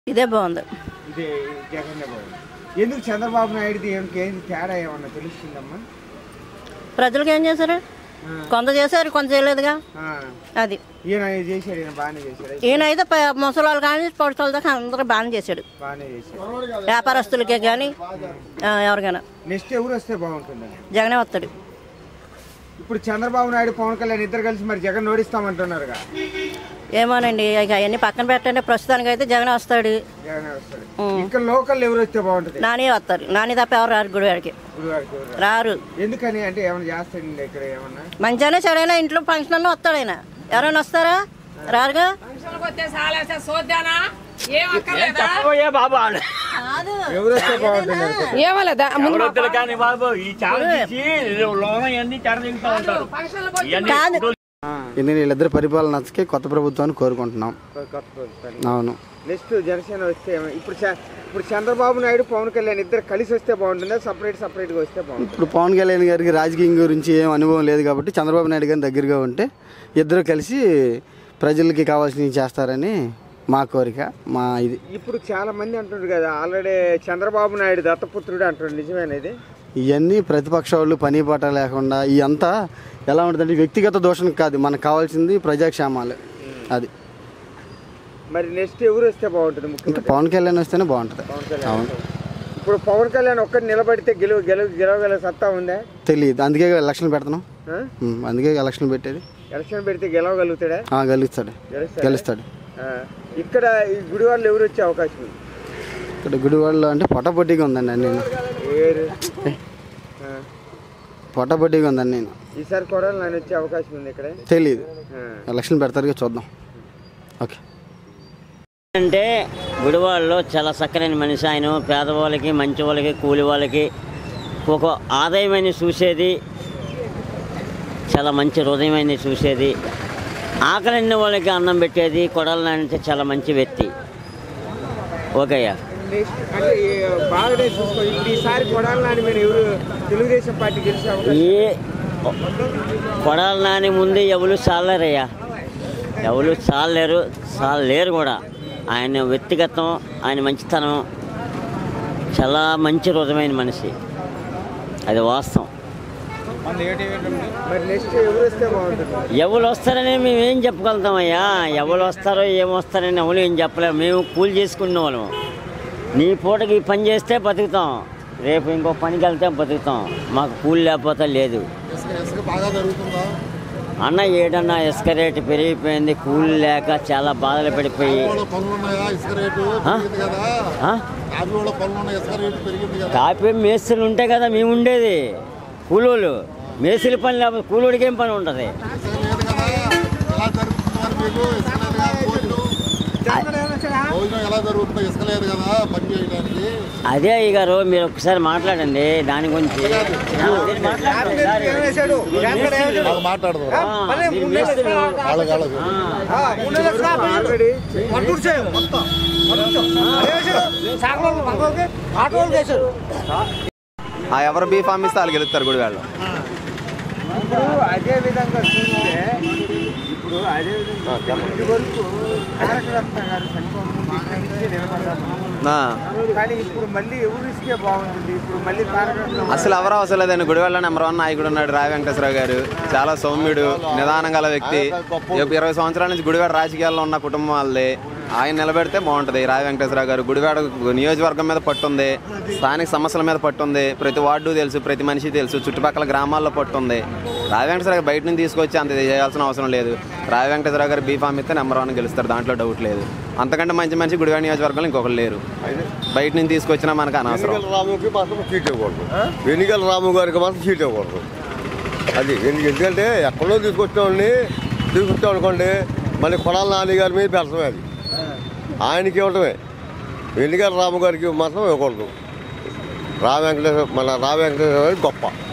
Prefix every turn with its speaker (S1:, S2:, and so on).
S1: ఇదే బాగుంది
S2: ఇదే జగన్ బాగుంది ఎందుకు చంద్రబాబు నాయుడుది ఏమిటి ఏంటి తేడా ఏమన్నా తెలుస్తుందమ్మా
S1: ప్రజలకు ఏం చేశారు కొంత చేశారు కొంత చేయలేదుగా
S2: ఆ,
S1: అది
S2: ఈయన ఇది చేశాడు ఈయన బాగానే చేశాడు
S1: ఈయన అయితే ప- ముసలి వాళ్ళు కానీ పొడిచోళ్ళ దాకా అందరూ బాగానే చేశాడు
S2: బాగానే చేశాడు
S1: వ్యాపారస్తులకే కానీ ఎవరికైనా
S2: నెక్స్ట్ ఎవరు వస్తే బాగుంటుందని
S1: జగనే వస్తాడు
S2: ఇప్పుడు చంద్రబాబు నాయుడు పవన్ కళ్యాణ్ ఇద్దరు కలిసి మరి జగన్ ఓడిస్తామంటున్నారుగా
S1: ఏమోనండి ఇక అవన్నీ పక్కన పెట్టండి ప్రస్తుతానికి అయితే జగనే వస్తాడు
S2: జగన్ వస్తాడు ఇంకా లోకల్ ఎవరు వస్తే బాగుంటుంది
S1: నాని వస్తారు నాని తప్ప ఎవరు రారు గుడివాడికి
S2: గురువారికి ఎవరు రారు.
S1: రారు
S2: ఎందుకని అంటే ఏమైనా చేస్తాడండి ఇక్కడ ఏమన్నా
S1: మంచిగానే చెడైనా ఇంట్లో ఫంక్షన్ అన్న వస్తాడు ఆయన ఎవరైనా వస్తారా రారుగా
S2: ఎవరు వస్తే బాగుంటుంది అనుకుంటున్నారు?
S3: ఏమలేదా
S4: ఎవరొద్దులు కానీ బాబు ఈ చాలా తీసి లోన ఇవన్నీ చెడదిగుతూ ఉంటారు ఇవన్నీ
S1: కాదు
S5: ఎందుకంటే వీళ్ళిద్దరి పరిపాలన నచ్చకి కొత్త ప్రభుత్వాన్ని కోరుకుంటున్నాం
S2: కొత్త ప్రభుత్వాన్ని.
S5: అవును
S2: నెక్స్ట్ జనసేన వస్తే ఏమ- ఇప్పుడు చ- ఇప్పుడు చంద్రబాబు నాయుడు పవన్ కళ్యాణ్ ఇద్దరు కలిసి వస్తే బాగుంటుందా సపరేట్ సపరేట్ గా వస్తే బాగుంటుంది
S5: ఇప్పుడు పవన్ కళ్యాణ్ గారికి రాజకీయం గురించి ఏం అనుభవం లేదు కాబట్టి చంద్రబాబు నాయుడు గారిని దగ్గరగా ఉంటే ఇద్దరు కలిసి ప్రజలకి కావాల్సినవి చేస్తారని మా కోరిక మా ఇది
S2: ఇప్పుడు చాలా మంది అంటుండ్రు కదా ఆల్రెడీ చంద్రబాబు నాయుడు దత్తపుత్రుడు అంటుండ్రు నిజమేనది
S5: ఇవన్నీ ప్రతిపక్ష వాళ్ళు పని పాట లేకుండా ఇదంతా ఎలా ఉంటుందంటే వ్యక్తిగత దోషం కాదు మనకు కావాల్సింది ప్రజాక్షేమాలు అది
S2: మరి నెక్స్ట్ ఎవరు వస్తే బాగుంటుంది
S5: ఇంకా
S2: ముఖ్యమంత్రి
S5: పవన్ కళ్యాణ్ వస్తేనే బాగుంటుంది
S2: పవన్ కళ్యాణ్
S5: అవును
S2: ఇప్పుడు పవన్ కళ్యాణ్ ఒక్కటి నిలబడితే గెలువ గెలువ గెలవగల సత్తా ఉందా
S5: తెలియదు అందుకే ఎలక్షన్లు పెడుతున్నాం
S2: ఆ?
S5: ఉమ్, అందుకే ఎలక్షన్లు పెట్టేది
S2: ఎలక్షన్ పెడితే గెలవగలుగుతాడా
S5: ఆ, గెలుస్తాడు
S2: గెలుస్తాడా?
S5: గెలుస్తాడు
S2: ఆ. ఇక్కడ ఈ గుడి వాళ్ళు ఎవరు వచ్చే అవకాశం ఉంది
S5: ఇక్కడ గుడివాడలో అంటే పొట్టపొట్టిగా ఉందండి నేను
S2: ఏరు ఆ.
S5: పొట్టపొట్టిగా ఉందండి నేను
S2: ఈసారి కొడాలి నేను వచ్చే అవకాశం ఉంది ఇక్కడ
S5: తెలియదు
S2: ఆ.
S5: ఎలక్షన్ పెడతారుగా చూద్దాం ఓకే
S6: అంటే గుడివాడలో చాలా చక్కనైన మనిషి ఆయన పేదవాళ్ళకి మంచి వాళ్ళకి కూలి వాళ్ళకి ఒక ఆదాయమైన చూసేది చాలా మంచి హృదయమైన చూసేది ఆకలిన్న వాళ్ళకి అన్నం పెట్టేది కొడాలని అంటే చాలా మంచి వ్యక్తి ఓకేయ్యా
S2: నెక్స్ట్ అంటే ఈ బాగానే చూసుకో ఇప్పుడు ఈసారి కొడాలి నాని మీరు ఎవరు తెలుగుదేశం పార్టీ గెలిచే అవకాశం
S6: ఏ కొడాల నాని ముందు ఎవరు చాలలేరయ్యా ఎవరు చాలలేరు చాలలేరు కూడా ఆయన వ్యక్తిగతం ఆయన మంచితనం చాలా మంచి హృదయమైన మనిషి అది వాస్తవం
S2: మరి నెక్స్ట్ ఎవరు వస్తే బాగుంటుంది
S6: ఎవరు వస్తారని మేము ఏం చెప్పగలుగుతామయ్యా ఎవరు వస్తారో ఏమొస్తారని ఎవరు ఏం చెప్పలేము మేము కూలి చేసుకున్న వాళ్ళము నీ పూటకి ఈ పని చేస్తే బతుకుతాం రేపు ఇంకో పనికి వెళ్తే బతుకుతాం మాకు కూలి లేకపోతే లేదు అన్న ఏడన్నా ఇసుక రేటు పెరిగిపోయింది కూలి లేక చాలా బాధలు పడిపోయి ఆ? ఆ? కాపీ మేస్త్రులు ఉంటే కదా మేము ఉండేది కూలోళ్ళు మేస్త్రి పని లేకపోతే కూలోడికి ఏం పని ఉంటుంది
S7: ఎలా జరుగుతుందో ఇసుక లేదు కదా పని చేయడానికి
S6: అదే అయ్య గారు మీరు ఒకసారి మాట్లాడండి దాని గురించి ఆ, మీరు మాట్లాడండి.
S7: వాళ్ళు మాట్లాడదాం
S6: ఆ, మీరు మేస్త్రులు.
S7: వాళ్ళకి వాళ్ళకి
S6: ఆ,
S2: ఆల్రెడీ
S8: ఆ ఎవరు బీ ఫామ్ ఇస్తే వాళ్ళు గెలుస్తారు గుడివాళ్ళు
S2: ఇప్పుడు అదే విధంగా చూస్తే ఇప్పుడు అదే విధంగా ఇది వరకు తారకరత్న గారు చనిపోకుండా ఇక్కడ నుంచి నిలబడ్డాము
S8: ఆ.
S2: కానీ ఇప్పుడు మళ్ళీ ఎవరు ఇస్తే బాగుంటుంది ఇప్పుడు మళ్ళీ తారకరత్న
S8: అసలు ఎవరు అవసరం లేదండి గుడివాళ్ళ నెంబర్ వన్ నాయకుడు ఉన్నాడు రావి వెంకటేశ్వరరావు గారు చాలా సౌమ్యుడు నిదానం గల వ్యక్తి ఇరవై- ఇరవై సంవత్సరాల నుంచి గుడివాడ రాజకీయాల్లో ఉన్న కుటుంబం వాళ్ళది ఆయన నిలబెడితే బాగుంటుంది రావి వెంకటేశ్వరరావు గారు గుడివాడ నియోజకవర్గం మీద పట్టుంది స్థానిక సమస్యల మీద పట్టుంది ప్రతి వార్డు తెలుసు ప్రతి మనిషి తెలుసు చుట్టుపక్కల గ్రామాల్లో పట్టుంది రావి వెంకటేశ్వర గారు బయట నుంచి తీసుకొచ్చి అంత చేయాల్సిన అవసరం లేదు రావి వెంకటేశ్వరరావు గారు బీఫామ్ ఇస్తే నెంబర్ వన్ గెలుస్తారు దాంట్లో డౌట్ లేదు అంతకంటే మంచి మంచి గుడివాడ నియోజకవర్గంలో ఇంకొకరు లేరు బయట నుంచి తీసుకొచ్చినా మనకు అనవసరం
S7: వెనిగల రాముకి మాత్రం సీట్ ఇవ్వకూడదు వెనిగల రాము గారికి మాత్రం సీట్ ఇవ్వకూడదు అది ఎందు- ఎందుకంటే ఎక్కడో తీసుకొచ్చిన వాళ్ళని తీసుకొచ్చాం అనుకోండి మళ్ళీ కొడాల నాని గారి మీద పెడతామే అది ఆయనకి ఇవ్వటమే వెనిగల రాము గారికి మాత్రం ఇవ్వకూడదు రా వెంకటేశ్వర మన రా వెంకటేశ్వర గారికి గొప్ప